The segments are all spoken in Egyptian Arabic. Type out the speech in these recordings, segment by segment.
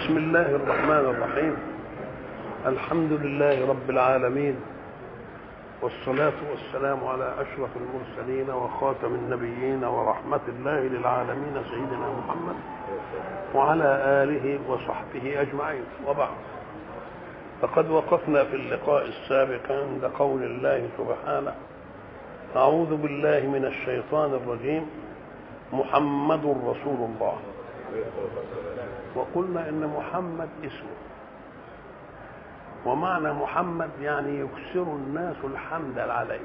بسم الله الرحمن الرحيم الحمد لله رب العالمين والصلاة والسلام على أشرف المرسلين وخاتم النبيين ورحمة الله للعالمين سيدنا محمد وعلى آله وصحبه أجمعين وبعد فقد وقفنا في اللقاء السابق عند قول الله سبحانه أعوذ بالله من الشيطان الرجيم محمد رسول الله وقلنا ان محمد اسمه ومعنى محمد يعني يكثر الناس الحمد عليه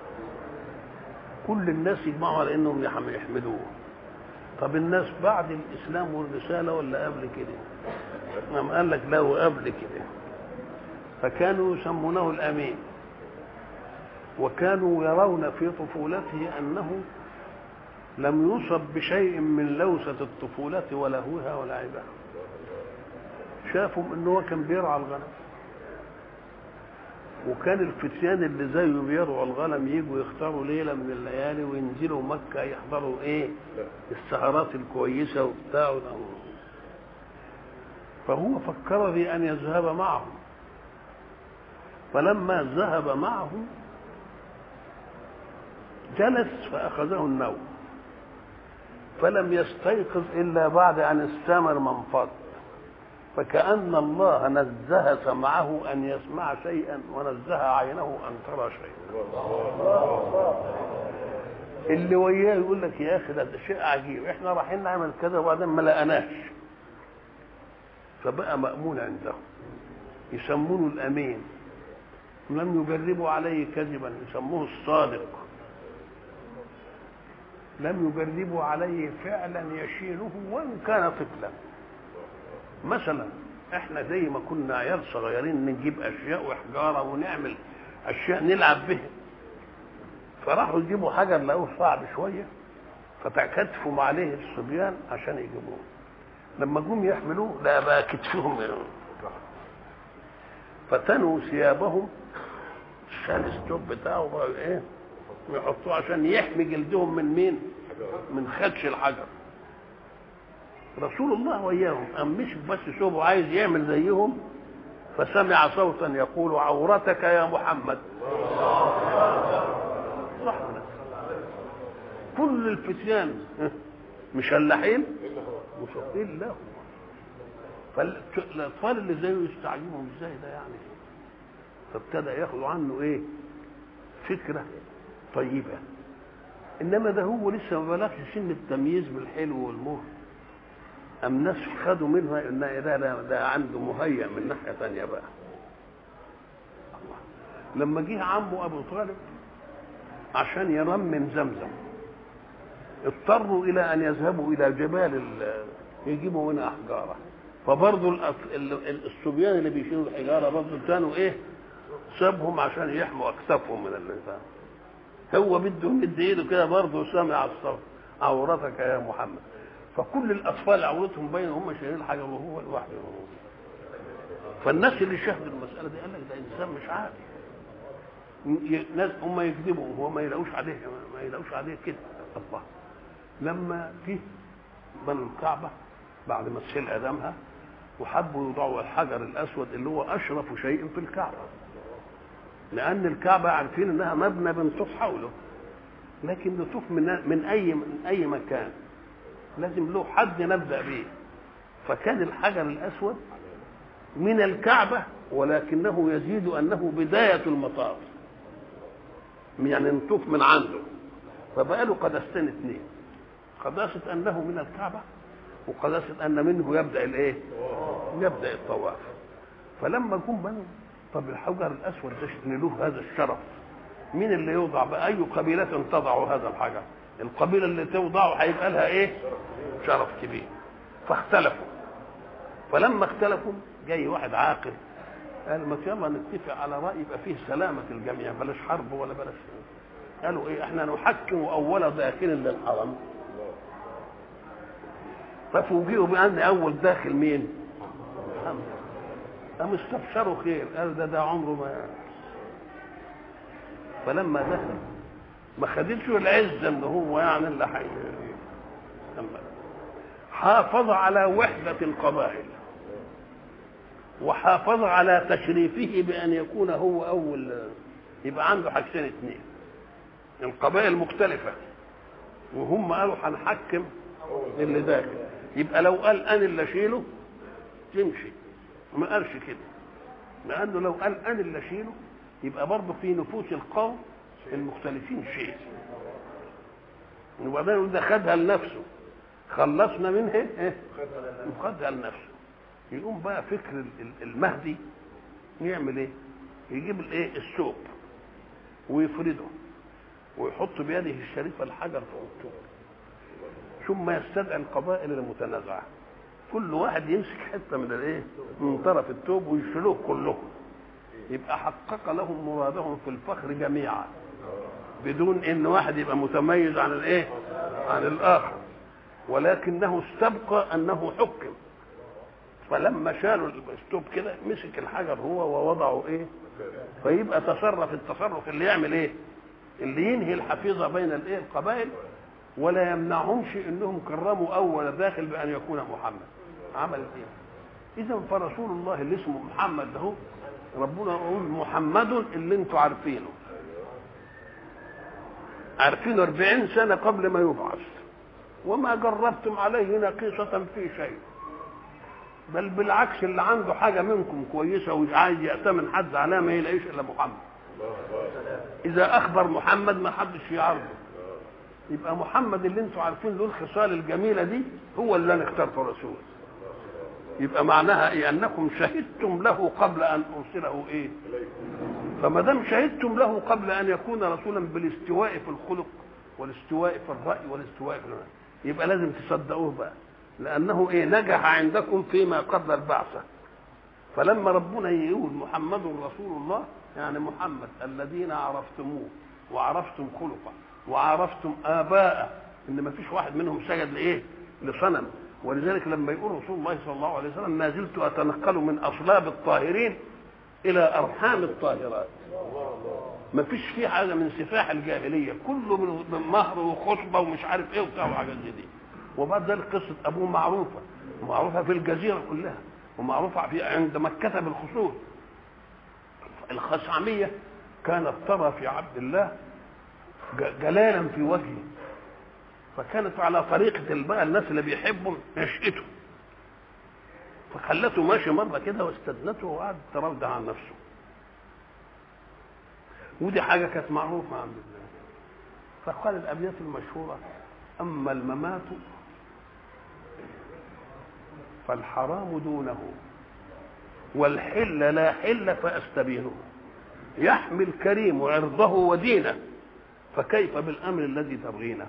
كل الناس يجمعوا على انهم يحمدوه طب الناس بعد الاسلام والرساله ولا قبل كده نعم قال لك لا قبل كده فكانوا يسمونه الامين وكانوا يرون في طفولته انه لم يصب بشيء من لوثة الطفولة ولهوها ولعبها شافوا انه هو كان بيرعى الغنم وكان الفتيان اللي زيه بيرعوا الغنم يجوا يختاروا ليله من الليالي وينزلوا مكه يحضروا ايه السهرات الكويسه وبتاع فهو فكر في ان يذهب معهم فلما ذهب معه جلس فاخذه النوم فلم يستيقظ الا بعد ان استمر منفض فكأن الله نزه سمعه أن يسمع شيئا ونزه عينه أن ترى شيئا اللي وياه يقول لك يا أخي ده شيء عجيب احنا رايحين نعمل كذا وبعدين ما لقناش فبقى مأمون عندهم يسمونه الأمين لم يجربوا عليه كذبا يسموه الصادق لم يجربوا عليه فعلا يشينه وان كان طفلا مثلا احنا زي ما كنا عيال صغيرين نجيب اشياء وحجاره ونعمل اشياء نلعب بها فراحوا يجيبوا حجر لقوه صعب شويه فتكتفوا عليه الصبيان عشان يجيبوه لما جم يحملوه لا بقى كتفهم فتنوا ثيابهم شال الثوب بتاعه بقى ايه ويحطوه عشان يحمي جلدهم من مين؟ من خدش الحجر رسول الله وياهم قام مش بس شوفوا عايز يعمل زيهم فسمع صوتا يقول عورتك يا محمد رحمة. كل الفتيان مشلحين مشقين له فالاطفال اللي زيه يستعجبوا ازاي ده يعني فابتدى ياخدوا عنه ايه فكره طيبه انما ده هو لسه ما بلغش سن التمييز بالحلو والمر أم ناس خدوا منها ان ده, ده, ده عنده مهيأ من ناحية ثانية بقى الله. لما جه عمه أبو طالب عشان يرمم زمزم اضطروا إلى أن يذهبوا إلى جبال يجيبوا منها أحجارة فبرضه الصبيان اللي بيشيلوا الحجارة برضه كانوا إيه سابهم عشان يحموا أكتافهم من الإنسان هو بده يمد إيده كده برضه سامع الصوت عورتك يا محمد فكل الاطفال عورتهم باينه هم شايلين حاجه وهو لوحده فالناس اللي شاهدوا المساله دي قال لك ده انسان مش عادي ناس هم يكذبوا وهو ما يلاقوش عليه ما يلاقوش عليه كده الله لما جه بنوا الكعبه بعد ما تشيل ادمها وحبوا يوضعوا الحجر الاسود اللي هو اشرف شيء في الكعبه لان الكعبه عارفين انها مبنى بنطوف حوله لكن نطوف من من اي من اي مكان لازم له حد نبدا به فكان الحجر الاسود من الكعبه ولكنه يزيد انه بدايه المطاف يعني نطوف من عنده فبقى له قدستين اثنين قداسه انه من الكعبه وقداسه ان منه يبدا الايه؟ يبدا الطواف فلما جم بنوا طب الحجر الاسود ده له هذا الشرف مين اللي يوضع بأي قبيلة تضع هذا الحجر القبيلة اللي توضعه هيبقى لها ايه شرف كبير فاختلفوا فلما اختلفوا جاي واحد عاقل قال ما يلا نتفق على رأي يبقى فيه سلامة الجميع بلاش حرب ولا بلاش قالوا ايه احنا نحكم اول داخل للحرم ففوجئوا بان اول داخل مين محمد قام استبشروا خير قالوا ده ده عمره ما فلما دخل ما خدتش العزة ان هو يعني اللي حي حافظ على وحدة القبائل وحافظ على تشريفه بأن يكون هو أول يبقى عنده حاجتين اثنين القبائل مختلفة وهم قالوا هنحكم اللي داخل يبقى لو قال أنا اللي أشيله تمشي ما قالش كده لأنه لو قال أنا اللي أشيله يبقى برضه في نفوس القوم المختلفين شيء وبعدين يقول ده خدها لنفسه خلصنا منها ايه خدها لنفسه يقوم بقى فكر المهدي يعمل ايه يجيب الايه الثوب ويفرده ويحط بيده الشريفه الحجر فوق الثوب ثم يستدعي القبائل المتنازعه كل واحد يمسك حته من الايه من طرف الثوب ويشيلوه كلهم يبقى حقق لهم مرادهم في الفخر جميعا بدون ان واحد يبقى متميز عن الايه عن الاخر ولكنه استبقى انه حكم فلما شالوا الاسلوب كده مسك الحجر هو ووضعه ايه فيبقى تصرف التصرف اللي يعمل ايه اللي ينهي الحفيظه بين الايه القبائل ولا يمنعهمش انهم كرموا اول داخل بان يكون محمد عمل ايه اذا فرسول الله اللي اسمه محمد ده ربنا يقول محمد اللي انتوا عارفينه عارفينه 40 سنه قبل ما يبعث وما جربتم عليه نقيصة في شيء بل بالعكس اللي عنده حاجة منكم كويسة وعايز يأتمن حد عليها ما يلاقيش إلا محمد إذا أخبر محمد ما حدش يعرضه يبقى محمد اللي انتوا عارفين له الخصال الجميلة دي هو اللي أنا اخترته رسول يبقى معناها إيه أنكم شهدتم له قبل أن أرسله إيه فما دام شهدتم له قبل أن يكون رسولا بالاستواء في الخلق والاستواء في الرأي والاستواء في الرأي. يبقى لازم تصدقوه بقى لأنه إيه نجح عندكم فيما قبل البعثة فلما ربنا يقول محمد رسول الله يعني محمد الذين عرفتموه وعرفتم خلقه وعرفتم آباءه إن ما فيش واحد منهم سجد لإيه لصنم ولذلك لما يقول رسول الله صلى الله عليه وسلم ما زلت أتنقل من أصلاب الطاهرين إلى أرحام الطاهرات ما فيش فيه حاجه من سفاح الجاهليه كله من مهر وخصبه ومش عارف ايه وبتاع وحاجات زي دي وبعد ذلك قصه ابوه معروفه معروفه في الجزيره كلها ومعروفه في عند مكه بالخصوص الخشعميه كانت ترى في عبد الله جلالا في وجهه فكانت على طريقة بقى الناس اللي بيحبوا نشأته فخلته ماشي مرة كده واستدنته وقعد تراودع عن نفسه ودي حاجة كانت معروفة عند الله فقال الأبيات المشهورة أما الممات فالحرام دونه والحل لا حل فأستبينه يحمي الكريم عرضه ودينه فكيف بالأمر الذي تبغينه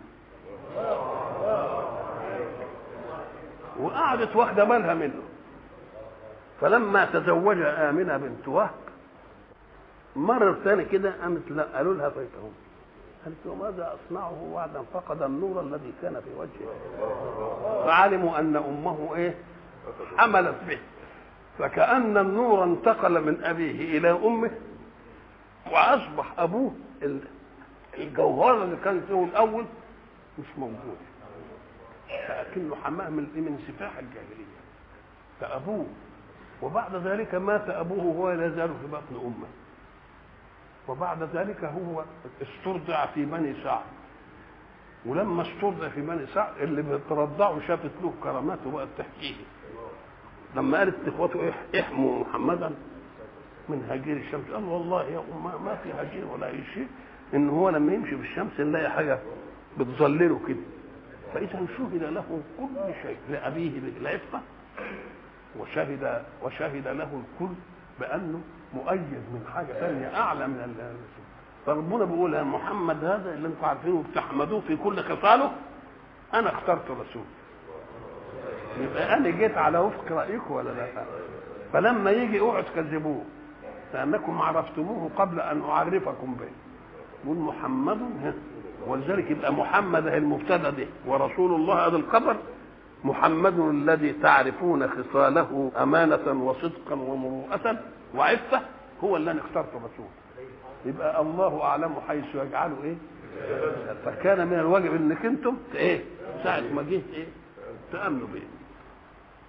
وقعدت واخدة بالها منه فلما تزوج آمنة بنت وهب مرة ثانية كده قامت لا قالوا لها فيتهم قالت وماذا أصنعه بعد أن فقد النور الذي كان في وجهه فعلموا أن أمه إيه حملت به فكأن النور انتقل من أبيه إلى أمه وأصبح أبوه الجوهرة اللي كانت له الأول مش موجود لكنه حماه من من سفاح الجاهلية كأبوه وبعد ذلك مات أبوه وهو لا يزال في بطن أمه وبعد ذلك هو استرضع في بني سعد ولما استرضع في بني سعد اللي بترضعه شافت له كرامات وبقت تحكيه لما قالت اخوته احموا محمدا من هجير الشمس قال والله يا أم ما في هجير ولا اي شيء ان هو لما يمشي في الشمس نلاقي حاجه بتظلله كده فاذا شهد له كل شيء لابيه بالعفه وشهد وشهد له الكل بانه مؤيد من حاجه ثانيه اعلى من ال فربنا بيقول يا محمد هذا اللي انتم عارفينه وبتحمدوه في كل خصاله انا اخترت رسول يبقى انا جيت على وفق رايكم ولا لا فلما يجي اوعوا تكذبوه لانكم عرفتموه قبل ان اعرفكم به يقول محمد ولذلك يبقى محمد هي المبتدا ده ورسول الله هذا الخبر محمد الذي تعرفون خصاله أمانة وصدقا ومروءة وعفة هو اللي أنا اخترت رسول يبقى الله أعلم حيث يجعله إيه فكان من الواجب انك انتم ايه ساعة ما جه ايه تأمنوا به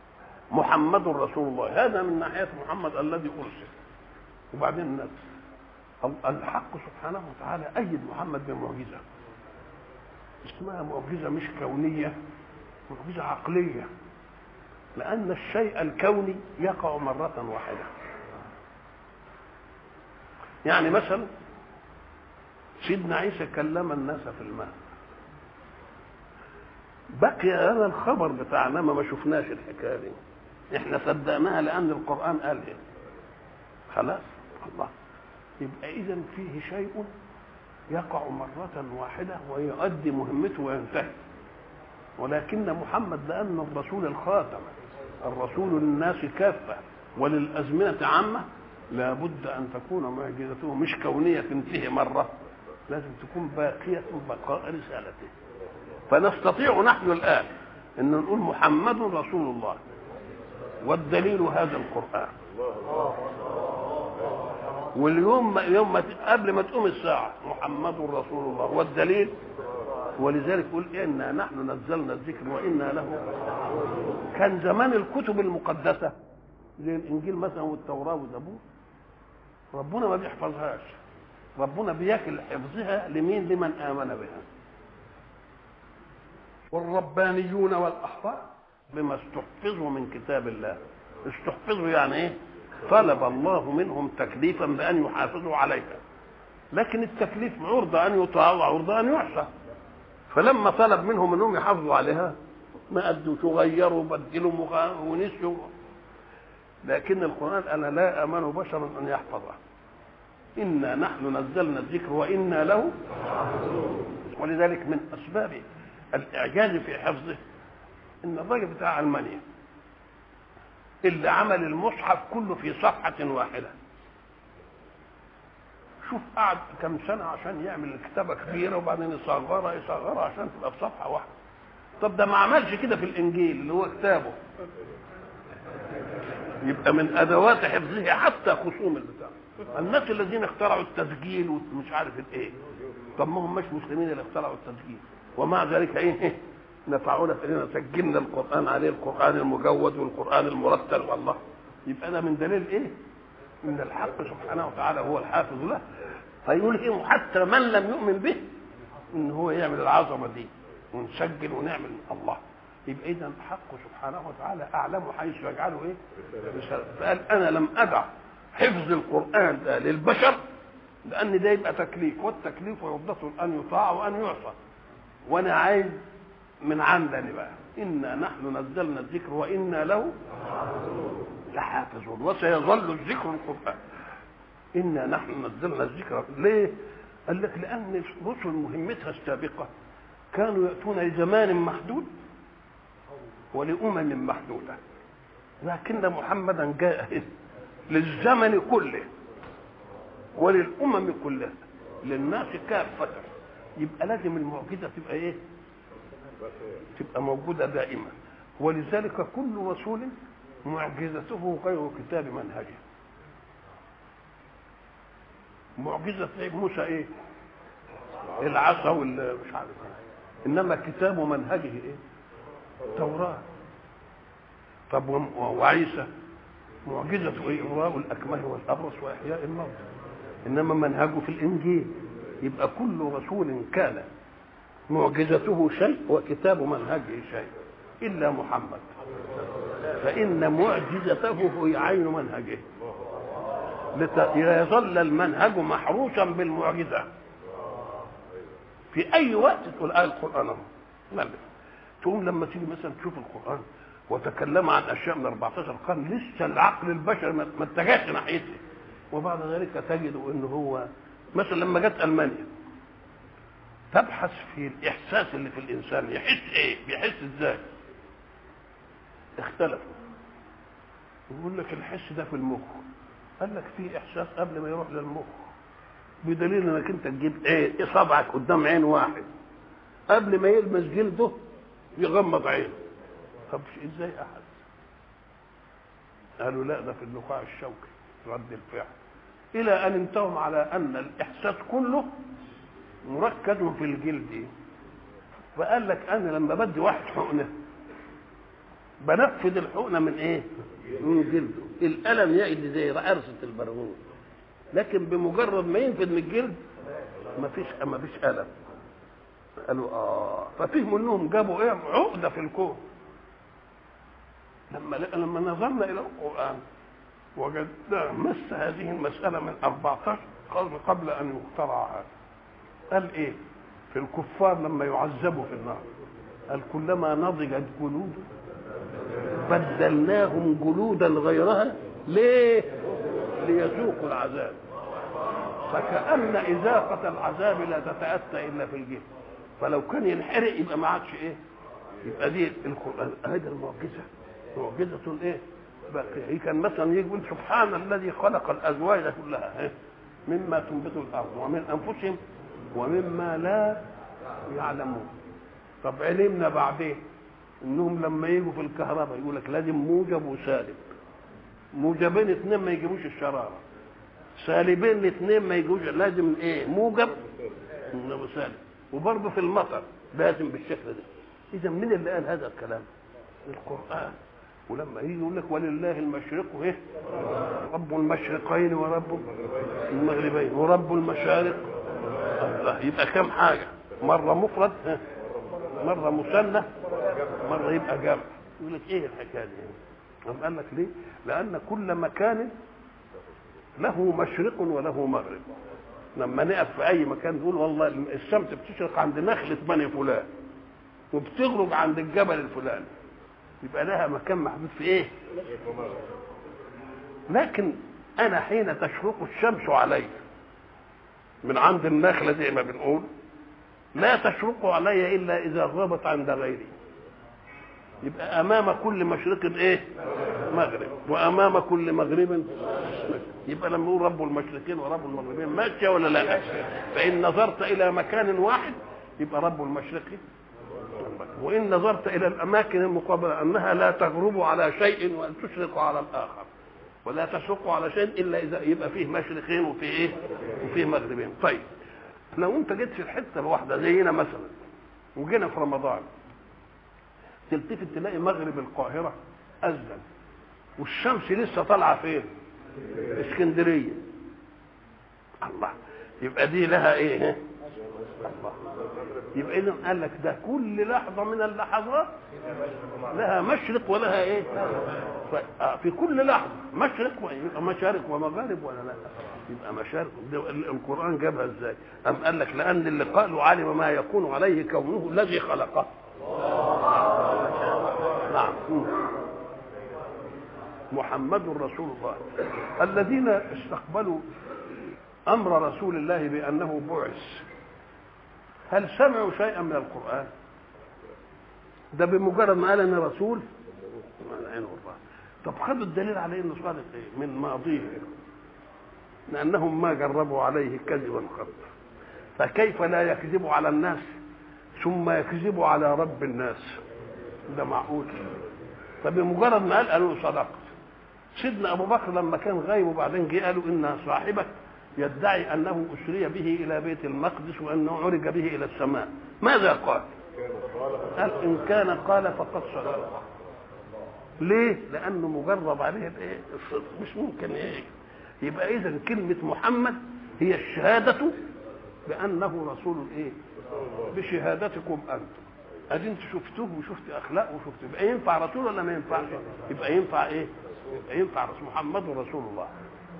محمد رسول الله هذا من ناحيه محمد الذي ارسل وبعدين الناس الحق سبحانه وتعالى ايد محمد بمعجزه اسمها معجزه مش كونيه معجزه عقليه لان الشيء الكوني يقع مره واحده يعني مثلا سيدنا عيسى كلم الناس في الماء بقي هذا الخبر بتاعنا ما شفناش الحكايه دي احنا صدقناها لان القران قالها خلاص الله يبقى اذا فيه شيء يقع مرة واحدة ويؤدي مهمته وينتهي ولكن محمد لأنه الرسول الخاتم الرسول للناس كافة وللأزمنة عامة لابد أن تكون معجزته مش كونية تنتهي مرة لازم تكون باقية بقاء رسالته فنستطيع نحن الآن أن نقول محمد رسول الله والدليل هذا القرآن واليوم يوم ما قبل ما تقوم الساعة محمد رسول الله والدليل ولذلك يقول إنا نحن نزلنا الذكر وإنا له كان زمان الكتب المقدسة زي الإنجيل مثلا والتوراة والزبور ربنا ما بيحفظهاش ربنا بيكل حفظها لمين لمن آمن بها والربانيون والأحبار بما استحفظوا من كتاب الله استحفظوا يعني ايه طلب الله منهم تكليفا بأن يحافظوا عليها لكن التكليف عرضة أن يطاع وعرضة أن يعصى فلما طلب منهم أنهم يحافظوا عليها ما أدوش وغيروا وبدلوا ونسوا لكن القرآن أنا لا أمن بشرا أن يحفظه إنا نحن نزلنا الذكر وإنا له ولذلك من أسباب الإعجاز في حفظه إن الراجل بتاع ألمانيا اللي عمل المصحف كله في صفحة واحدة شوف قعد كم سنة عشان يعمل الكتابة كبيرة وبعدين يصغرها يصغرها عشان تبقى في صفحة واحدة طب ده ما عملش كده في الإنجيل اللي هو كتابه يبقى من أدوات حفظه حتى خصوم البتاع الناس الذين اخترعوا التسجيل ومش عارف الايه طب ما هم مش مسلمين اللي اخترعوا التسجيل ومع ذلك ايه نفعونا فإننا سجلنا القرآن عليه القرآن المجود والقرآن المرتل والله يبقى ده من دليل ايه؟ ان الحق سبحانه وتعالى هو الحافظ له فيقول ايه حتى من لم يؤمن به ان هو يعمل العظمه دي ونسجل ونعمل الله يبقى اذا الحق سبحانه وتعالى اعلم حيث يجعله ايه؟ فقال انا لم ادع حفظ القران ده للبشر لان ده يبقى تكليف والتكليف يضبط ان يطاع وان يعصى وانا عايز من عندنا بقى انا نحن نزلنا الذكر وانا له لحافظون وسيظل الذكر القران انا نحن نزلنا الذكر ليه قال لك لان الرسل مهمتها السابقه كانوا ياتون لزمان محدود ولامم محدوده لكن محمدا جاء للزمن كله وللامم كلها للناس كافه يبقى لازم المعجزه تبقى ايه تبقى موجوده دائما ولذلك كل رسول معجزته غير كتاب منهجه معجزة موسى ايه العصا والمش عارف انما كتاب منهجه ايه التوراة طب وعيسى معجزته ايه إغراء الأكمه والأبرص وإحياء الموت إنما منهجه في الإنجيل يبقى كل رسول كان معجزته شيء وكتاب منهجه شيء إلا محمد فإن معجزته هي عين منهجه ليظل المنهج محروسا بالمعجزة في أي وقت تقول آية القرآن أهو تقوم لما تيجي مثلا تشوف القرآن وتكلم عن أشياء من 14 قرن لسه العقل البشري ما اتجهش ناحيته وبعد ذلك تجد أنه هو مثلا لما جت ألمانيا تبحث في الإحساس اللي في الإنسان يحس إيه؟ بيحس إزاي؟ اختلفوا يقول لك الحس ده في المخ قال لك في احساس قبل ما يروح للمخ بدليل انك انت تجيب ايه اصابعك قدام عين واحد قبل ما يلمس جلده يغمض عينه طب ازاي احد قالوا لا ده في النخاع الشوكي رد الفعل الى ان انتهوا على ان الاحساس كله مركز في الجلد فقال لك انا لما بدي واحد حقنه بنفذ الحقنه من ايه من جلده الالم يجد زي عرسه البرغوث لكن بمجرد ما ينفذ من الجلد ما فيش ما فيش الم قالوا اه ففهموا انهم جابوا ايه عقده في الكون لما لما نظرنا الى القران وجدنا مس هذه المساله من 14 قرن قبل ان يخترع هذا قال ايه في الكفار لما يعذبوا في النار قال كلما نضجت جلود بدلناهم جلودا غيرها ليه ليذوقوا العذاب فكأن إذاقة العذاب لا تتأتى إلا في الجسم فلو كان ينحرق يبقى ما عادش إيه يبقى دي القرآن هذه المعجزة معجزة إيه باقية كان مثلا يجي يقول سبحان الذي خلق الأزواج كلها إيه؟ مما تنبت الأرض ومن أنفسهم ومما لا يعلمون طب علمنا بعدين انهم لما يجوا في الكهرباء يقول لك لازم موجب وسالب موجبين اثنين ما يجيبوش الشراره سالبين الاثنين ما يجوش لازم ايه موجب وسالب وبرضه في المطر لازم بالشكل ده اذا مين اللي قال هذا الكلام القران ولما يجي يقول لك ولله المشرق ايه رب المشرقين ورب المغربين ورب المشارق الله يبقى كم حاجه مره مفرد مره مثنى مره يبقى جمع يقول لك ايه الحكايه دي قام قال لك ليه لان كل مكان له مشرق وله مغرب لما نقف في اي مكان نقول والله الشمس بتشرق عند نخله بني فلان وبتغرب عند الجبل الفلاني يبقى لها مكان محدود في ايه لكن انا حين تشرق الشمس علي من عند النخله زي ما بنقول لا تشرق علي الا اذا غابت عند غيري يبقى امام كل مشرق ايه مغرب وامام كل مغرب مشرق يبقى لما نقول رب المشرقين ورب المغربين ماشيه ولا لا فان نظرت الى مكان واحد يبقى رب المشرق وان نظرت الى الاماكن المقابله انها لا تغرب على شيء وان تشرق على الاخر ولا تشرق على شيء الا اذا يبقى فيه مشرقين وفيه ايه وفيه مغربين طيب لو انت جيت في الحته الواحده زينا مثلا وجينا في رمضان تلتفت تلاقي مغرب القاهره اذن والشمس لسه طالعه فين اسكندريه الله يبقى دي لها ايه الله يبقى اذا قال لك ده كل لحظه من اللحظات لها مشرق ولها ايه في كل لحظه مشرق يبقى مشارق ومغارب ولا لا يبقى مشارق القران جابها ازاي ام قال لك لان اللي قالوا علم ما يكون عليه كونه الذي خلقه نعم محمد رسول الله الذين استقبلوا امر رسول الله بانه بعث هل سمعوا شيئا من القران ده بمجرد ما قال انا رسول طب خدوا الدليل على انه صادق ايه من ماضيه لانهم ما جربوا عليه كذبا قط فكيف لا يكذب على الناس ثم يكذب على رب الناس ده معقول فبمجرد ما قال قالوا صدقت سيدنا ابو بكر لما كان غايب وبعدين جه قالوا ان صاحبك يدعي انه اسري به الى بيت المقدس وانه عرج به الى السماء ماذا قال قال ان كان قال فقد صدق ليه لانه مجرب عليه الايه الصدق مش ممكن ايه يبقى اذا كلمه محمد هي الشهاده بانه رسول ايه بشهادتكم انتم ادي انت شفتوه وشفت اخلاقه وشفت يبقى ينفع رسول ولا ما ينفعش يبقى ينفع ايه يبقى ينفع رسول محمد رسول الله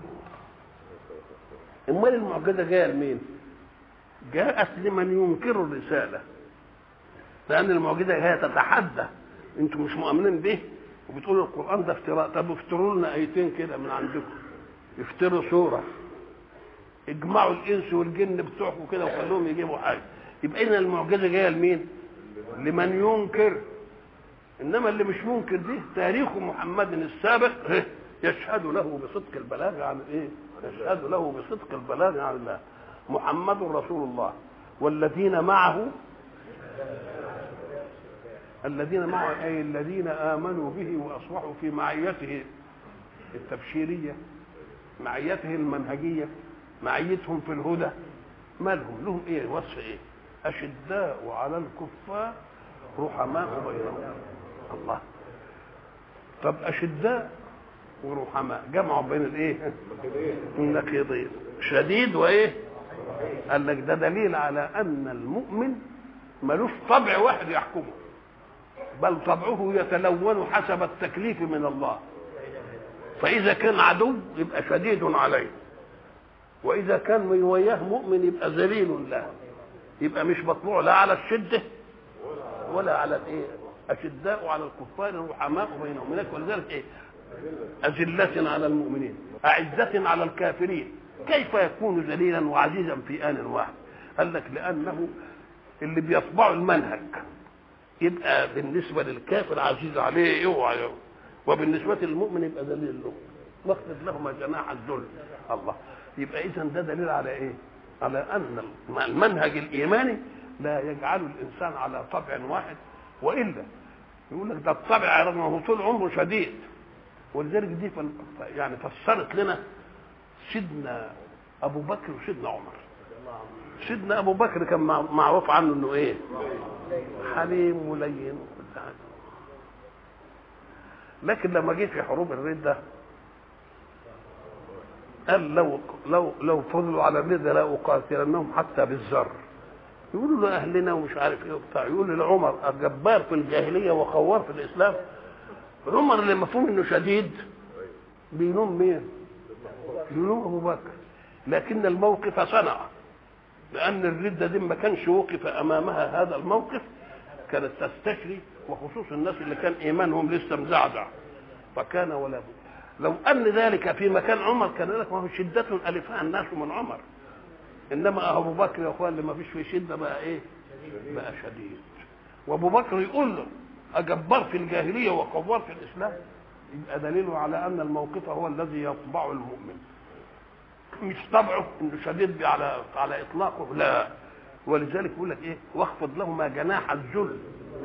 امال المعجزه جايه لمين جاءت لمن ينكر الرساله لان المعجزه هي تتحدى انتم مش مؤمنين به وبتقولوا القران ده افتراء طب افتروا لنا ايتين كده من عندكم افتروا سوره اجمعوا الانس والجن بتوعكم كده وخلوهم يجيبوا حاجه يبقى اذا المعجزه جايه لمين؟ لمن ينكر انما اللي مش منكر دي تاريخ محمد السابق يشهد له بصدق البلاغ عن ايه؟ يشهد له بصدق البلاغ عن الله محمد رسول الله والذين معه الذين معه اي الذين امنوا به واصبحوا في معيته التبشيريه معيته المنهجيه معيتهم في الهدى مالهم لهم ايه وصف ايه اشداء على الكفار رحماء بينهم الله طب اشداء ورحماء جمعوا بين الايه النقيضين شديد وايه قال لك ده دليل على ان المؤمن ملوش طبع واحد يحكمه بل طبعه يتلون حسب التكليف من الله فاذا كان عدو يبقى شديد عليه واذا كان من وياه مؤمن يبقى ذليل له يبقى مش مطبوع لا على الشده ولا على الايه اشداء على الكفار رحماء بينهم هناك ولذلك ايه أذلة على المؤمنين أعزة على الكافرين كيف يكون ذليلا وعزيزا في آن واحد قال لك لأنه اللي بيطبعوا المنهج يبقى بالنسبة للكافر عزيز عليه اوعى وبالنسبة للمؤمن يبقى ذليل له واخفض لهما جناح الذل الله يبقى إذا ده دليل على إيه؟ على أن المنهج الإيماني لا يجعل الإنسان على طبع واحد وإلا يقول لك ده الطبع رغم هو طول عمره شديد ولذلك دي فل... يعني فسرت لنا سيدنا ابو بكر وسيدنا عمر سيدنا ابو بكر كان معروف عنه انه ايه حليم ولين لكن لما جه في حروب الردة قال لو لو لو فضلوا على الردة لا أقاتلنهم حتى بالذر يقولوا له أهلنا ومش عارف إيه وبتاع يقول لعمر الجبار في الجاهلية وخوار في الإسلام عمر اللي مفهوم انه شديد بيلوم مين؟ بيلوم ابو بكر لكن الموقف صنع لان الرده دي ما كانش وقف امامها هذا الموقف كانت تستشري وخصوص الناس اللي كان ايمانهم لسه مزعزع فكان ولا بد لو ان ذلك في مكان عمر كان لك ما هو شده الفها الناس من عمر انما ابو بكر يا اخوان اللي ما فيش فيه شده بقى ايه؟ بقى شديد وابو بكر يقول له أجبار في الجاهلية وقوار في الإسلام يبقى دليله على أن الموقف هو الذي يطبع المؤمن مش طبعه انه شديد على على اطلاقه لا ولذلك يقول لك ايه واخفض لهما جناح الذل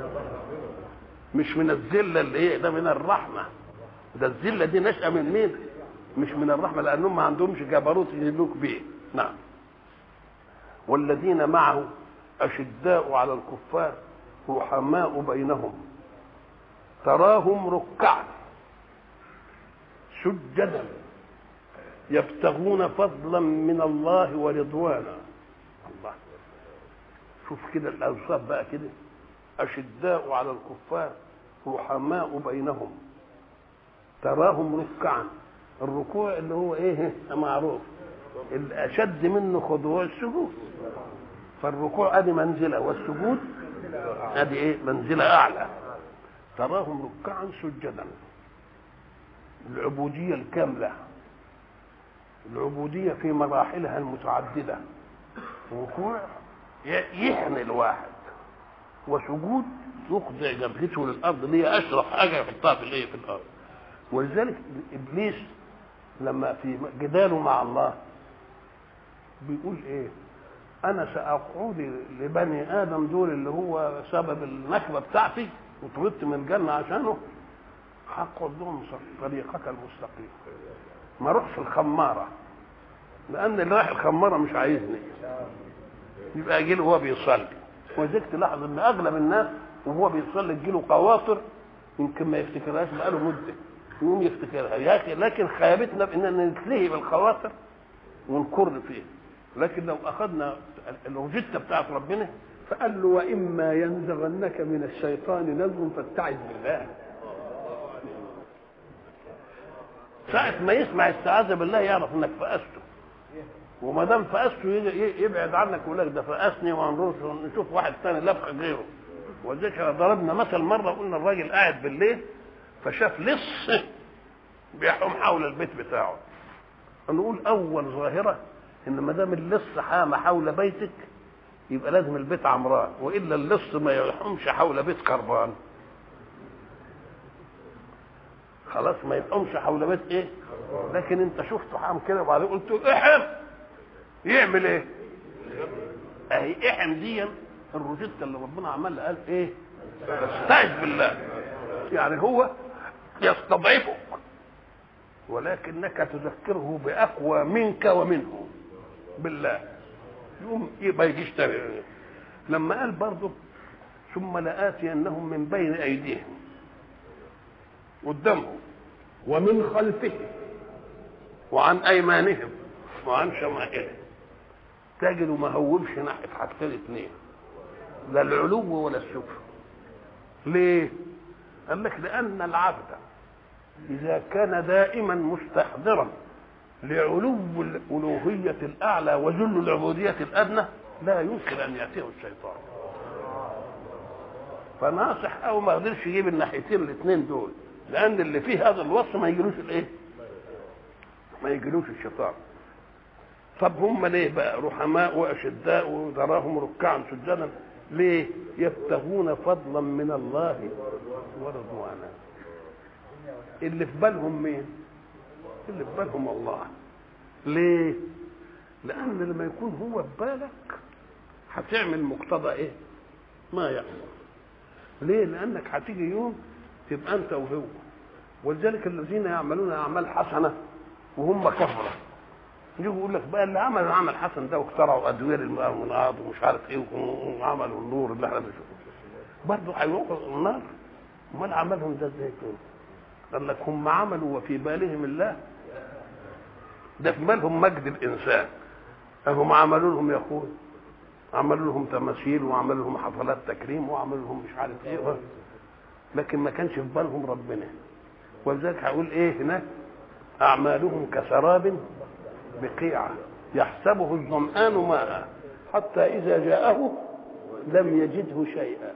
مش من الذله اللي ايه ده من الرحمه ده الذله دي نشأة من مين؟ مش من الرحمه لانهم ما عندهمش جبروت يذلوك بيه نعم والذين معه اشداء على الكفار رحماء بينهم تراهم ركعا سجدا يبتغون فضلا من الله ورضوانا الله شوف كده الاوصاف بقى كده اشداء على الكفار رحماء بينهم تراهم ركعا الركوع اللي هو ايه معروف الاشد منه خضوع السجود فالركوع ادي منزله والسجود ادي ايه منزله اعلى تراهم ركعا سجدا العبوديه الكامله العبوديه في مراحلها المتعدده ركوع يحني الواحد وسجود يخضع جبهته للارض اللي هي اشرف حاجه يحطها في الايه في الارض ولذلك ابليس لما في جداله مع الله بيقول ايه انا ساقعد لبني ادم دول اللي هو سبب النكبه بتاعتي وطردت من الجنه عشانه هقعد لهم طريقك المستقيم ما اروحش الخماره لان اللي رايح الخماره مش عايزني يبقى يجي له وهو بيصلي ولذلك تلاحظ ان اغلب الناس وهو بيصلي تجي له قواطر يمكن ما يفتكرهاش بقاله مده يقوم يفتكرها يا اخي لكن خيبتنا باننا نتلهي بالخواطر ونكر فيه لكن لو اخذنا الروجيتا بتاعت ربنا فقال له واما ينزغنك من الشيطان نزغ فاستعذ بالله ساعة ما يسمع استعاذة بالله يعرف انك فأسته وما دام فأسته يبعد عنك ويقول لك ده فأسني وهنروح نشوف واحد ثاني لبخ غيره ولذلك ضربنا مثل مرة قلنا الراجل قاعد بالليل فشاف لص بيحوم حول البيت بتاعه نقول أول ظاهرة إن ما دام اللص حام حول بيتك يبقى لازم البيت عمران وإلا اللص ما يحومش حول بيت خربان خلاص ما يقومش حول بيت ايه لكن انت شفته حام كده وبعدين قلت له احم يعمل ايه اهي احم دي الروجيتا اللي ربنا عملها قال ايه استعذ بالله يعني هو يستضعفك ولكنك تذكره باقوى منك ومنه بالله يقوم ما يجيش تاني لما قال برضه ثم لآتينهم من بين أيديهم قدامهم ومن خلفهم وعن ايمانهم وعن شمائلهم تجد ما هوبش ناحيه حاجتين اثنين لا العلو ولا السفل ليه؟ قال لك لان العبد اذا كان دائما مستحضرا لعلو الالوهيه الاعلى وذل العبوديه الادنى لا يمكن ان ياتيه الشيطان فناصح او ما قدرش يجيب الناحيتين الاثنين دول لان اللي فيه هذا الوصف ما يجيلوش الايه ما يجيلوش الشيطان طب هم ليه بقى رحماء واشداء وتراهم ركعا سجدا ليه يبتغون فضلا من الله ورضوانا اللي في بالهم مين اللي في بالهم الله ليه لان لما يكون هو في بالك هتعمل مقتضى ايه ما يأمر ليه لانك هتيجي يوم تبقى انت وهو ولذلك الذين يعملون اعمال حسنه وهم كفره يجوا يقول لك بقى اللي عمل العمل حسن ده واخترعوا ادويه للمناض ومش عارف ايه وعملوا النور اللي احنا بنشوفه برضه هيوقعوا النار امال عملهم ده ازاي كده؟ قال لك هم عملوا وفي بالهم الله ده في بالهم مجد الانسان هم عملوا لهم يا اخوي عملوا لهم تماثيل وعملوا لهم حفلات تكريم وعملوا لهم مش عارف ايه لكن ما كانش في بالهم ربنا ولذلك هقول ايه هناك اعمالهم كسراب بقيعه يحسبه الظمآن ماء حتى اذا جاءه لم يجده شيئا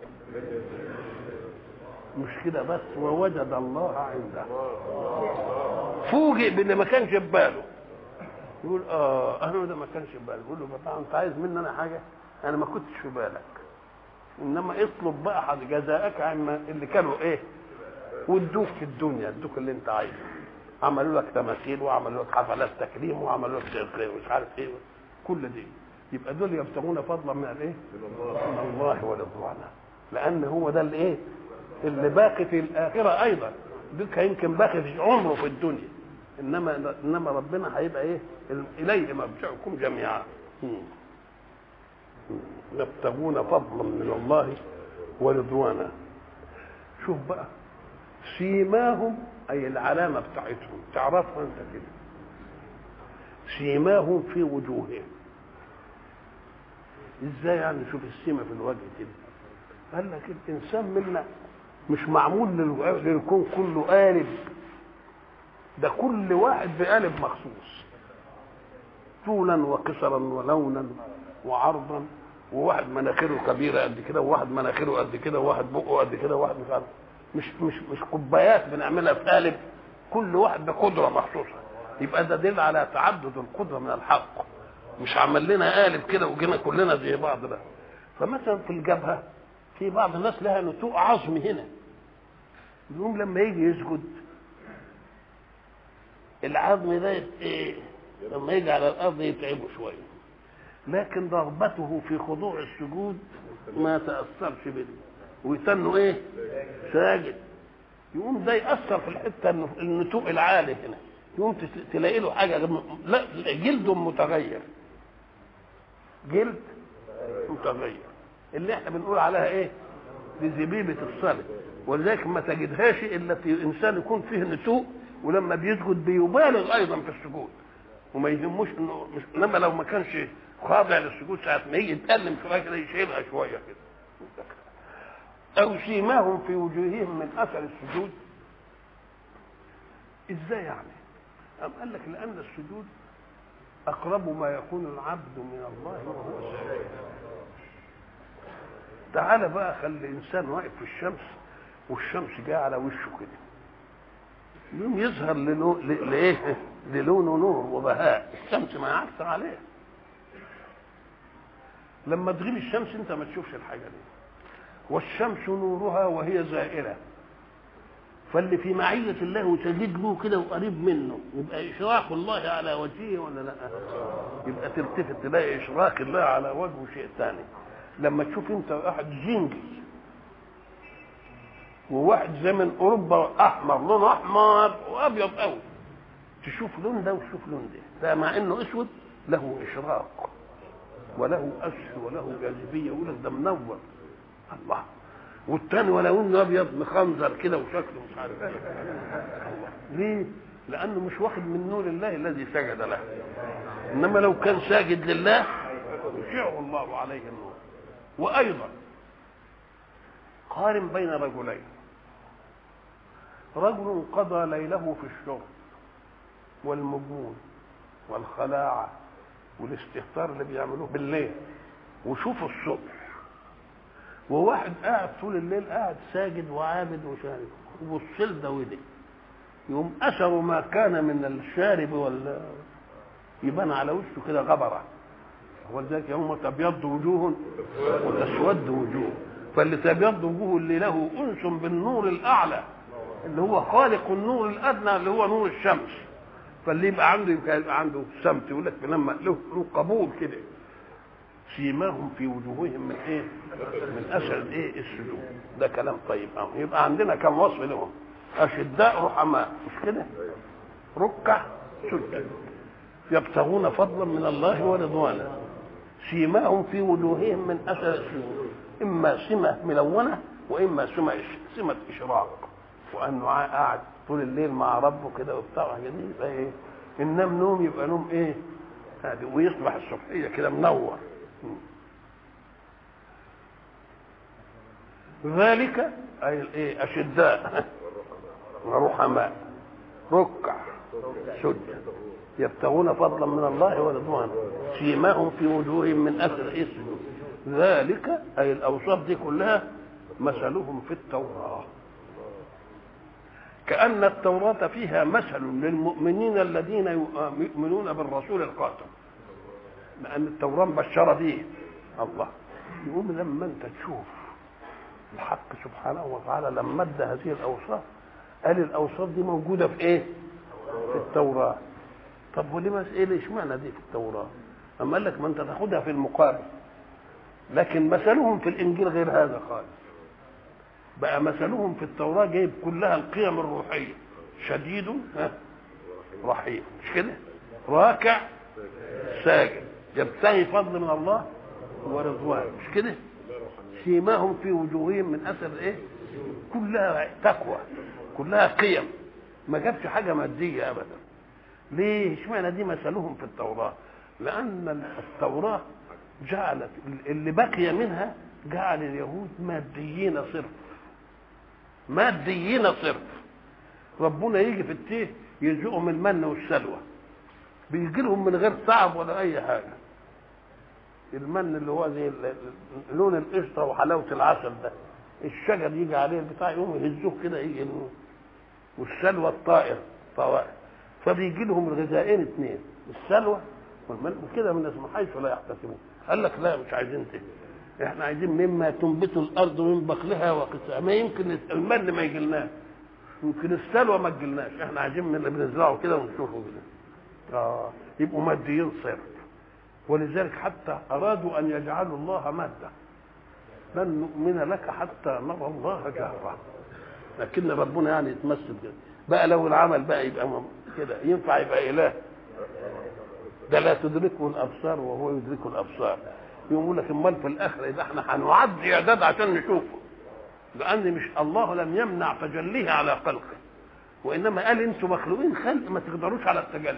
مش كده بس ووجد الله عنده فوجئ بان ما كانش في باله يقول اه انا ده ما كانش في بالي يقول له بابا انت عايز مني انا حاجه انا ما كنتش في بالك انما اطلب بقى حد جزاءك عما اللي كانوا ايه وادوك في الدنيا ادوك اللي انت عايزه عملوا لك تماثيل وعملوا لك حفلات تكريم وعملوا لك مش عارف ايه كل دي يبقى دول يبتغون فضلا من الايه؟ من الله ورضوانه لان هو ده الايه؟ اللي باقي في الاخره ايضا دول يمكن باقي في عمره في الدنيا انما انما ربنا هيبقى ايه؟ اليه مرجعكم جميعا يبتغون فضلا من الله ورضوانا شوف بقى سيماهم اي العلامه بتاعتهم تعرفها انت كده سيماهم في وجوههم ازاي يعني شوف السيمه في الوجه كده قال لك الانسان منا مش معمول للكون كله قالب ده كل واحد بقالب مخصوص طولا وقصرا ولونا وعرضا وواحد مناخيره كبيره قد كده وواحد مناخيره قد كده وواحد بقه قد كده وواحد مش عارف مش مش مش كوبايات بنعملها في قالب كل واحد بقدره مخصوصه يبقى ده دليل على تعدد القدره من الحق مش عمل لنا قالب كده وجينا كلنا زي بعض ده فمثلا في الجبهه في بعض الناس لها نتوء عظم هنا يقوم لما يجي يسجد العظم ده ايه لما يجي على الارض يتعبه شويه لكن رغبته في خضوع السجود ما تاثرش بيه ويتنوا ايه ساجد يقوم ده ياثر في الحته النتوء العالي هنا يقوم تلاقي له حاجه لا جلده متغير جلد متغير اللي احنا بنقول عليها ايه دي زبيبه الصلب ولذلك ما تجدهاش الا في انسان يكون فيه نتوء ولما بيسجد بيبالغ ايضا في السجود وما يهموش انه مش انما لو ما كانش خاضع للسجود ساعه ما يجي يتكلم شويه كده يشيلها شويه كده او سيماهم في وجوههم من اثر السجود ازاي يعني أم قال لك لأن السجود أقرب ما يكون العبد من الله وهو ساجد تعالى بقى خلي إنسان واقف في الشمس والشمس جايه على وشه كده يوم يظهر للو... ل... لايه للونه نور وبهاء الشمس ما يعرفش عليه لما تغيب الشمس انت ما تشوفش الحاجه دي والشمس نورها وهي زائله فاللي في معية الله وتجد له كده وقريب منه يبقى إشراق الله على وجهه ولا لا؟ يبقى تلتفت تلاقي إشراق الله على وجهه شيء ثاني لما تشوف أنت واحد جنجي وواحد زي من أوروبا أحمر لونه أحمر وأبيض قوي تشوف لون ده وتشوف لون ده ده مع إنه أسود له إشراق وله أسر وله جاذبية يقول لك ده منور الله والتاني ولو انه ابيض مخنزر كده وشكله مش عارف ايه ليه؟ لانه مش واخد من نور الله الذي سجد له انما لو كان ساجد لله يشيعه الله عليه النور وايضا قارن بين رجلين رجل قضى ليله في الشرب والمجون والخلاعة والاستهتار اللي بيعملوه بالليل وشوفوا الصبح وواحد قاعد طول الليل قاعد ساجد وعابد وشارب وبص ده وده يقوم اثر ما كان من الشارب وال يبان على وشه كده غبره ولذلك يوم تبيض وجوه وتسود وجوه فاللي تبيض وجوه اللي له انس بالنور الاعلى اللي هو خالق النور الادنى اللي هو نور الشمس فاللي يبقى عنده يبقى عنده سمت يقول لك لما له له قبول كده سيماهم في وجوههم من ايه؟ من اثر الايه؟ السجود ده كلام طيب أو يبقى عندنا كم وصف لهم اشداء رحماء مش كده؟ ركع سجد يبتغون فضلا من الله ورضوانا سيماهم في وجوههم من اثر السجود اما سمه ملونه واما سمه سمه اشراق وانه قاعد طول الليل مع ربه كده وبتاع حاجه دي يبقى ايه؟ ان نام نوم يبقى نوم ايه؟ هذه ويصبح الصبحيه كده منور ذلك اي الايه اشداء ورحماء ركع سجد يبتغون فضلا من الله ورضوانا سيماهم في وجوههم من اثر السجود ذلك اي الاوصاف دي كلها مثلهم في التوراه كأن التوراة فيها مثل للمؤمنين الذين يؤمنون بالرسول القاتل لأن التوراة مبشرة به الله يقوم لما أنت تشوف الحق سبحانه وتعالى لما ادى هذه الأوصاف قال الأوصاف دي موجودة في إيه؟ في التوراة طب وليه مسألة اشمعنى دي في التوراة؟ أما قال لك ما أنت تاخدها في المقابل لكن مثلهم في الإنجيل غير هذا خالص بقى مثلهم في التوراة جايب كلها القيم الروحية شديد ها رحيم مش كده راكع ساجد يبتغي فضل من الله ورضوان مش كده سيماهم في وجوههم من اثر ايه كلها تقوى كلها قيم ما جابش حاجه ماديه ابدا ليه اشمعنى دي مثلهم في التوراه لان التوراه جعلت اللي بقي منها جعل اليهود ماديين صرف ماديين صرف ربنا يجي في التيه يرزقهم المن والسلوى بيجي لهم من غير تعب ولا اي حاجه المن اللي هو زي لون القشطه وحلاوه العسل ده الشجر يجي عليه البتاع يقوم يهزوه كده يجي والسلوى الطائر طوائر فبيجي لهم الغذائين اثنين السلوى والمن وكده من اسمه حيث لا يحتسبون قال لك لا مش عايزين تاني احنا عايزين مما تنبت الارض من بقلها وقسها ما يمكن المن ما يجيلناش يمكن السلوى ما تجيلناش احنا عايزين من اللي بنزرعه كده ونشوفه كده اه يبقوا ماديين صرف ولذلك حتى ارادوا ان يجعلوا الله ماده لن نؤمن لك حتى نرى الله جهرا لكن ربنا يعني يتمثل كده بقى لو العمل بقى يبقى كده ينفع يبقى اله ده لا تدركه الابصار وهو يدركه الابصار يقول لك امال في الاخره يبقى احنا هنعد اعداد عشان نشوفه لان مش الله لم يمنع تجليه على خلقه وانما قال انتم مخلوقين خلق ما تقدروش على التجلي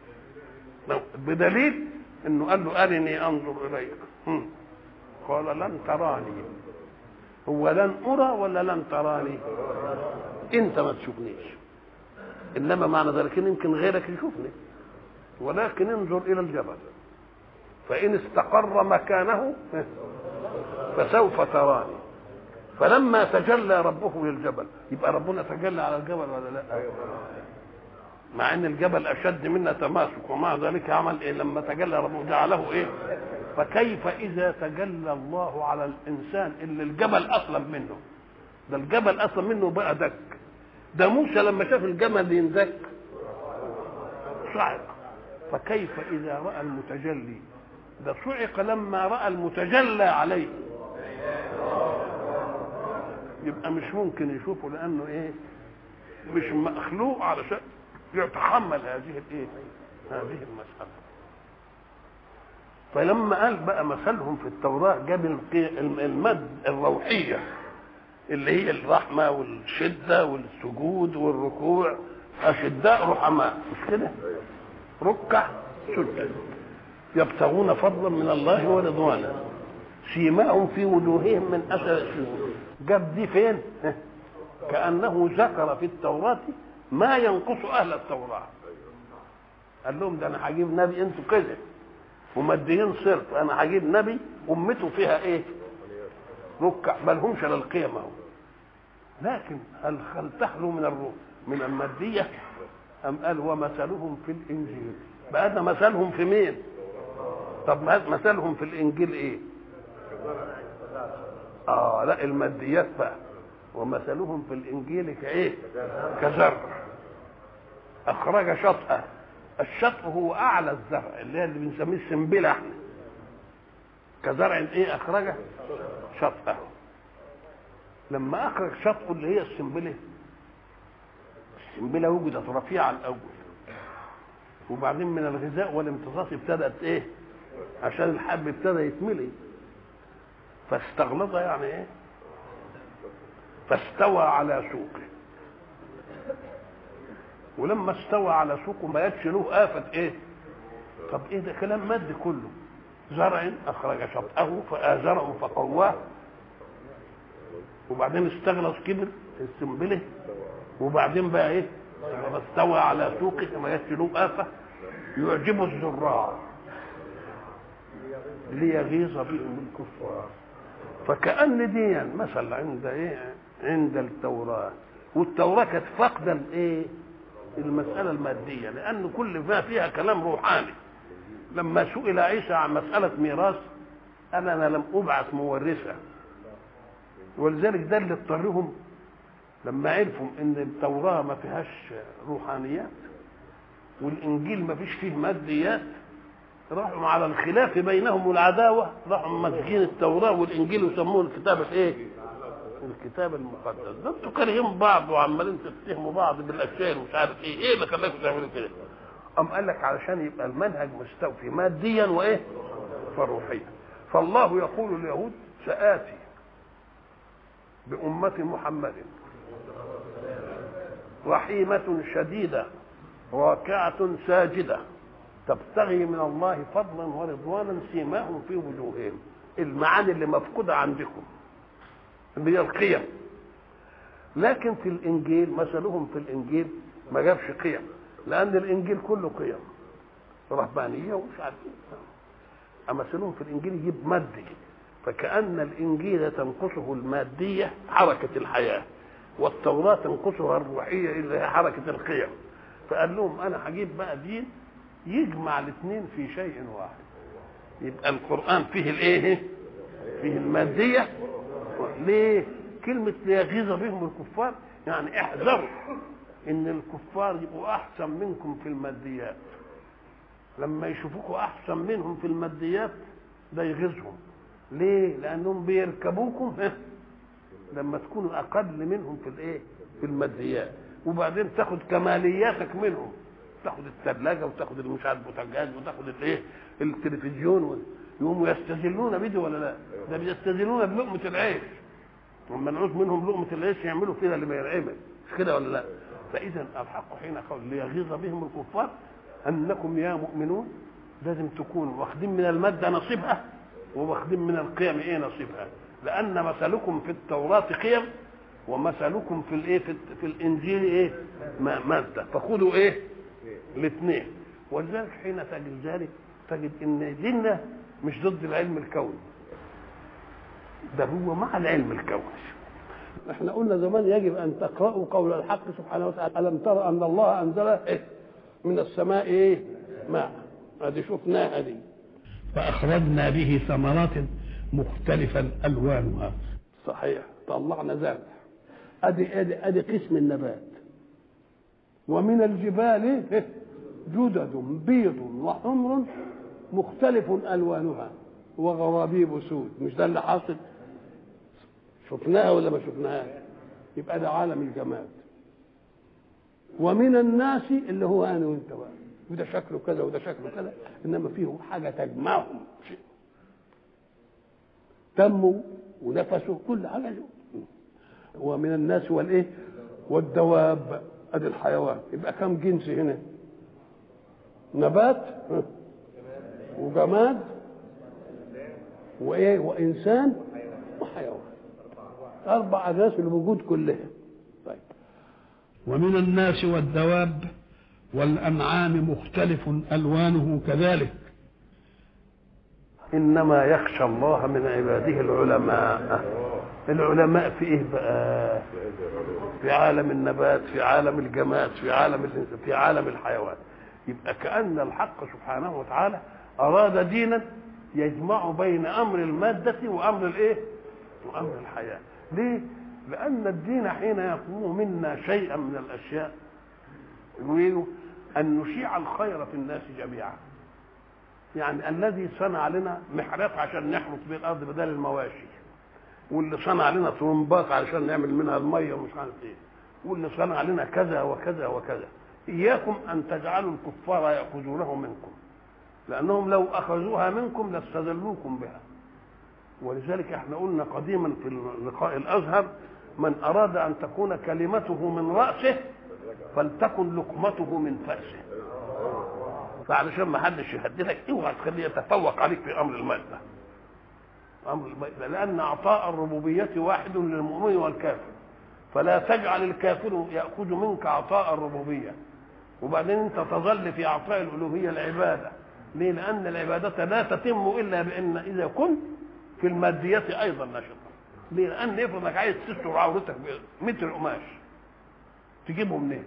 بدليل انه قال له ارني انظر اليك قال لن تراني هو لن ارى ولا لن تراني انت ما تشوفنيش انما معنى ذلك إن يمكن غيرك يشوفني ولكن انظر الى الجبل فإن استقر مكانه فسوف تراني فلما تجلى ربه للجبل يبقى ربنا تجلى على الجبل ولا لا مع ان الجبل اشد منا تماسك ومع ذلك عمل ايه لما تجلى ربه جعله ايه فكيف اذا تجلى الله على الانسان اللي الجبل اصلا منه ده الجبل اصلا منه بقى دك ده موسى لما شاف الجمل يندك صعق فكيف اذا راى المتجلي ده صعق لما راى المتجلى عليه يبقى مش ممكن يشوفه لانه ايه مش مخلوق علشان يتحمل هذه الايه هذه المساله فلما قال بقى مثلهم في التوراه جاب المد الروحيه اللي هي الرحمه والشده والسجود والركوع اشداء رحماء مش كده ركع سجد يبتغون فضلا من الله ورضوانا سيماهم في وجوههم من اثر السجود جاب دي فين كانه ذكر في التوراه ما ينقص اهل التوراه قال لهم ده انا هجيب نبي انتوا كده وماديين صرف انا هجيب نبي امته فيها ايه ركع ما لهمش الا القيم اهو لكن هل هل تخلو من الروح من الماديه ام قال ومثلهم في الانجيل بقى ده مثلهم في مين طب مثلهم في الانجيل ايه اه لا الماديات بقى ومثلهم في الانجيل كايه كزرع اخرج شطأه الشطء هو اعلى الزرع اللي هي اللي بنسميه السنبله احنا كزرع ايه اخرجه شطأه لما اخرج شطأه اللي هي السنبله السنبله وجدت رفيعه الاول وبعدين من الغذاء والامتصاص ابتدات ايه عشان الحب ابتدى يتملي فاستغلظ يعني ايه فاستوى على سوقه ولما استوى على سوقه ما يدش له آفة ايه طب ايه ده كلام مادي كله زرع اخرج شطأه فآزره فقواه وبعدين استغلظ كبر السنبله وبعدين بقى ايه استوى على سوقه ما يدش له آفة يعجب الزراع ليغيظ بهم الكفار فكأن دي مثل عند ايه عند التوراة والتوراة كانت فاقدة الايه المسألة المادية لأن كل ما فيها كلام روحاني لما سئل عيسى عن مسألة ميراث قال أنا لم أبعث مورثا ولذلك ده اللي اضطرهم لما عرفوا ان التوراة ما فيهاش روحانيات والانجيل ما فيش فيه ماديات راحوا على الخلاف بينهم والعداوة راحوا ماسكين التوراة والانجيل وسموه الكتاب الايه الكتاب المقدس ده انتوا كارهين بعض وعمالين تتهموا بعض بالاشياء اللي مش عارف ايه ايه اللي خلاكم تعملوا كده قام قال لك علشان يبقى المنهج مستوفي ماديا وايه فروحيا فالله يقول لليهود سآتي بأمة محمد رحيمة شديدة راكعة ساجدة تبتغي من الله فضلا ورضوانا سيماهم في وجوههم المعاني اللي مفقودة عندكم اللي هي القيم لكن في الانجيل مثلهم في الانجيل ما جابش قيم لان الانجيل كله قيم رهبانيه ومش عارف ايه مثلهم في الانجيل يجيب مادي فكأن الإنجيل تنقصه المادية حركة الحياة والتوراة تنقصها الروحية اللي هي حركة القيم فقال لهم أنا هجيب بقى دين يجمع الاثنين في شيء واحد يبقى القرآن فيه الإيه؟ فيه المادية ليه؟ كلمة ليغيظ بهم الكفار يعني احذروا إن الكفار يبقوا أحسن منكم في الماديات لما يشوفوكوا أحسن منهم في الماديات ده يغيظهم ليه؟ لأنهم بيركبوكم لما تكونوا أقل منهم في الإيه؟ في الماديات وبعدين تاخد كمالياتك منهم تاخد الثلاجة وتاخد مش عارف البوتاجاز وتاخد الإيه؟ التلفزيون يقوموا يستذلون بده ولا لا؟ ده بيستذلون بلقمة العيش لما نعوز منهم لقمة العيش يعملوا فيها اللي ما ينعمل مش كده ولا لا؟ فإذا الحق حين قال ليغيظ بهم الكفار أنكم يا مؤمنون لازم تكونوا واخدين من المادة نصيبها وواخدين من القيم ايه نصيبها لان مثلكم في التوراه قيم ومثلكم في الايه في, في الانجيل ايه ماده فخذوا ايه الاثنين ولذلك حين تجد ذلك تجد ان ديننا مش ضد العلم الكوني ده هو مع العلم الكوني احنا قلنا زمان يجب ان تقرأوا قول الحق سبحانه وتعالى الم ترى ان الله انزل إيه؟ من السماء ايه ماء ادي شفناها دي فأخرجنا به ثمرات مختلفا ألوانها صحيح طلعنا زرع أدي أدي أدي قسم النبات ومن الجبال جدد بيض وحمر مختلف ألوانها وغرابيب سود مش ده اللي حاصل شفناها ولا ما شفناهاش يبقى ده عالم الجماد ومن الناس اللي هو انا وانت بقى وده شكله كذا وده شكله كذا انما فيه حاجه تجمعهم دمه ونفسه كل حاجه ومن الناس والايه والدواب ادي الحيوان يبقى كم جنس هنا نبات وجماد وايه وانسان وحيوان اربع اجناس الوجود كلها طيب ومن الناس والدواب والأنعام مختلف ألوانه كذلك انما يخشى الله من عباده العلماء العلماء في ايه بقى في عالم النبات في عالم الجماد في عالم الإنسان في عالم الحيوان يبقى كأن الحق سبحانه وتعالى أراد دينا يجمع بين أمر المادة وأمر الإيه؟ وأمر الحياة ليه؟ لأن الدين حين يقوم منا شيئا من الأشياء يريد أن نشيع الخير في الناس جميعا يعني الذي صنع لنا محرات عشان نحرث به الأرض بدل المواشي واللي صنع لنا طرمبات علشان نعمل منها المية ومش عارف إيه واللي صنع لنا كذا وكذا وكذا إياكم أن تجعلوا الكفار يأخذونه منكم لأنهم لو أخذوها منكم لاستذلوكم بها ولذلك احنا قلنا قديما في اللقاء الأزهر من أراد أن تكون كلمته من رأسه فلتكن لقمته من فأسه فعلشان ما حدش يهددك اوعى تخليه يتفوق عليك في امر الماده امر الماده لان عطاء الربوبيه واحد للمؤمن والكافر فلا تجعل الكافر ياخذ منك عطاء الربوبيه وبعدين انت تظل في اعطاء الالوهيه العباده ليه؟ لان العباده لا تتم الا بان اذا كنت في الماديات ايضا نشطا ليه؟ لان افرض انك عايز تستر عورتك بمتر قماش تجيبه منين؟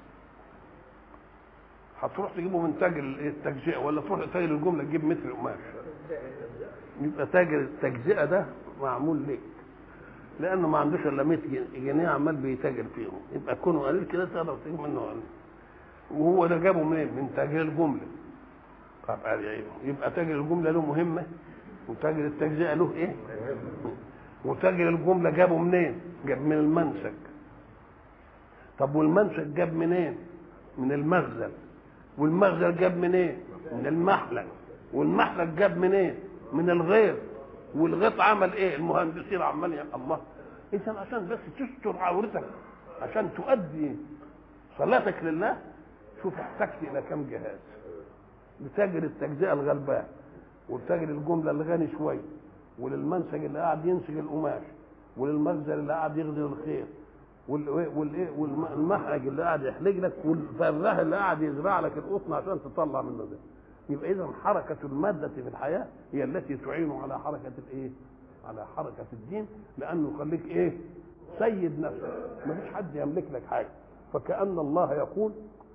هتروح تجيبه من تاجر التجزئه ولا تروح لتاجر الجمله تجيب متر قماش يبقى تاجر التجزئه ده معمول ليك لانه ما عندوش الا 100 جنيه عمال بيتاجر فيهم يبقى كونه قليل كده تقدر تجيب منه قليل وهو ده جابه منين؟ من تاجر الجمله طب يبقى تاجر الجمله له مهمه وتاجر التجزئه له ايه؟ وتاجر الجمله جابه منين؟ جاب من المنسك طب والمنسك جاب منين؟ من المخزن والمخزن جاب منين؟ إيه؟ من المحلق والمحلق جاب منين؟ إيه؟ من الغيط والغيط عمل ايه؟ المهندسين عمال يا الله اذا عشان بس تستر عورتك عشان تؤدي صلاتك لله شوف احتجت الى كم جهاز لتاجر التجزئه الغلبان والتاجر الجمله الغني شويه وللمنسج اللي قاعد ينسج القماش وللمخزن اللي قاعد يغزل الخير والايه والمحرج اللي قاعد يحلق لك والفراح اللي قاعد يزرع لك القطن عشان تطلع منه ده يبقى اذا حركه الماده في الحياه هي التي تعين على حركه الايه؟ على حركه الدين لانه يخليك ايه؟ سيد نفسك ما فيش حد يملك لك حاجه فكأن الله يقول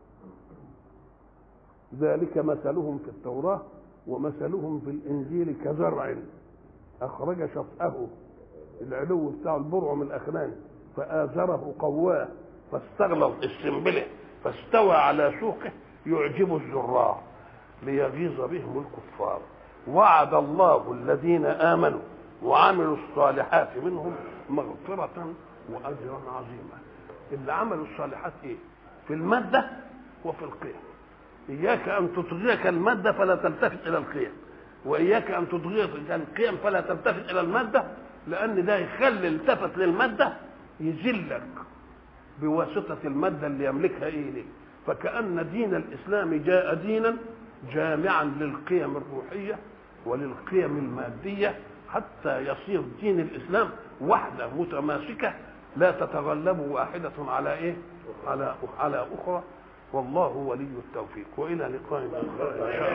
ذلك مثلهم في التوراة ومثلهم في الإنجيل كزرع أخرج شطأه العلو بتاع البرع من الأخنان فآزره قواه فاستغلظ السنبلة فاستوى على سوقه يعجب الزراع ليغيظ بهم الكفار وعد الله الذين آمنوا وعملوا الصالحات منهم مغفرة وأجرا عظيما اللي عملوا الصالحات إيه في المادة وفي القيم إياك أن تطغيك المادة فلا تلتفت إلى القيم وإياك أن تطغيك القيم فلا تلتفت إلى المادة لأن ده يخلي التفت للمادة يذلك بواسطة المادة اللي يملكها إيه ليه فكأن دين الإسلام جاء دينا جامعا للقيم الروحية وللقيم المادية حتى يصير دين الإسلام وحدة متماسكة لا تتغلب واحدة على إيه على على أخرى والله ولي التوفيق وإلى لقاء آخر إن شاء الله